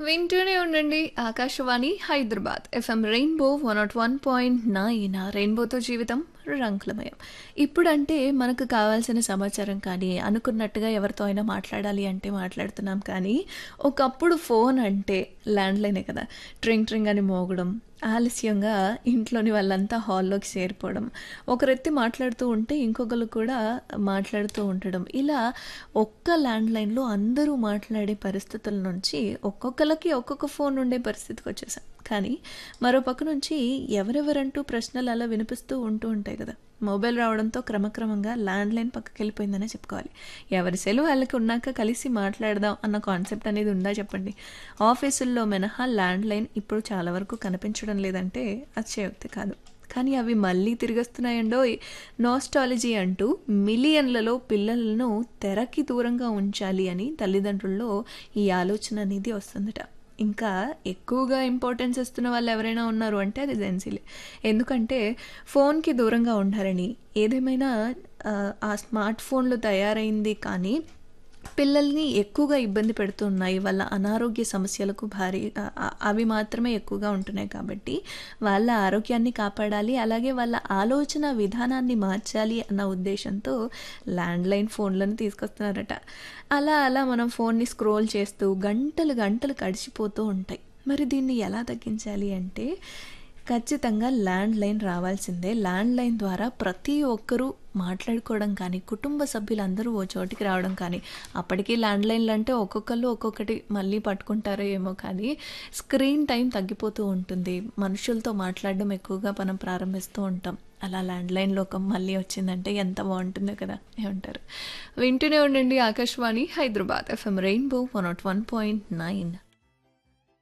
వింటూనే ఉండండి Akashvani Hyderabad FM rainbow one naught one point nine రెయిన్బోతో జీవితం రంగులమయం ఇప్పుడంటే మనకు కావాల్సిన సమాచారం కానీ అనుకున్నట్టుగా ఎవరితో అయినా మాట్లాడాలి అంటే మాట్లాడుతున్నాం కానీ ఒకప్పుడు ఫోన్ అంటే ల్యాండ్లైనే కదా ట్రింగ్ ట్రింగ్ అని మోగడం ఆలస్యంగా ఇంట్లోని వాళ్ళంతా హాల్లోకి చేరిపోవడం ఒకరెత్తి మాట్లాడుతూ ఉంటే ఇంకొకరు కూడా మాట్లాడుతూ ఉండడం ఇలా ఒక్క ల్యాండ్లైన్లో అందరూ మాట్లాడే పరిస్థితుల నుంచి ఒక్కొక్కరికి ఒక్కొక్క ఫోన్ ఉండే పరిస్థితికి వచ్చేసాం కానీ మరో పక్క నుంచి ఎవరెవరంటూ ప్రశ్నలు అలా వినిపిస్తూ ఉంటూ ఉంటాయి కదా మొబైల్ రావడంతో క్రమక్రమంగా ల్యాండ్లైన్ పక్కకి వెళ్ళిపోయిందనే చెప్పుకోవాలి ఎవరి సెలవు వాళ్ళకి ఉన్నాక కలిసి మాట్లాడదాం అన్న కాన్సెప్ట్ అనేది ఉందా చెప్పండి ఆఫీసుల్లో మినహా ల్యాండ్లైన్ ఇప్పుడు చాలా వరకు కనిపించడం లేదంటే అతిశయోక్తి కాదు కానీ అవి మళ్ళీ తిరిగొస్తున్నాయండో నోస్టాలజీ అంటూ మిలియన్లలో పిల్లలను తెరకి దూరంగా ఉంచాలి అని తల్లిదండ్రుల్లో ఈ ఆలోచన అనేది వస్తుందట ఇంకా ఎక్కువగా ఇంపార్టెన్స్ ఇస్తున్న వాళ్ళు ఎవరైనా ఉన్నారు అంటే అది జెన్సీలే ఎందుకంటే ఫోన్కి దూరంగా ఉండాలని ఏదేమైనా ఆ, ఆ స్మార్ట్ ఫోన్లు తయారైంది కానీ పిల్లల్ని ఎక్కువగా ఇబ్బంది పెడుతున్నాయి వాళ్ళ అనారోగ్య సమస్యలకు భారీ ఆ, ఆ, అవి మాత్రమే ఎక్కువగా ఉంటున్నాయి కాబట్టి వాళ్ళ ఆరోగ్యాన్ని కాపాడాలి అలాగే వాళ్ళ ఆలోచన విధానాన్ని మార్చాలి అన్న ఉద్దేశంతో ల్యాండ్లైన్ ఫోన్లను తీసుకొస్తున్నారట అలా అలా మనం ఫోన్ని స్క్రోల్ చేస్తూ గంటలు గంటలు గడిచిపోతూ ఉంటాయి మరి దీన్ని ఎలా తగ్గించాలి అంటే ఖచ్చితంగా ల్యాండ్ లైన్ రావాల్సిందే ల్యాండ్ లైన్ ద్వారా ప్రతి ఒక్కరూ మాట్లాడుకోవడం కానీ కుటుంబ సభ్యులందరూ ఓ చోటికి రావడం కానీ అప్పటికి ల్యాండ్ లైన్లు అంటే ఒక్కొక్కరు ఒక్కొక్కటి మళ్ళీ పట్టుకుంటారో ఏమో కానీ స్క్రీన్ టైం తగ్గిపోతూ ఉంటుంది మనుషులతో మాట్లాడడం ఎక్కువగా మనం ప్రారంభిస్తూ ఉంటాం అలా ల్యాండ్ లైన్ లోకం మళ్ళీ వచ్చిందంటే ఎంత బాగుంటుందో కదా ఏమంటారు వింటూనే ఉండండి Akashvani Hyderabad FM rainbow one naught one point nine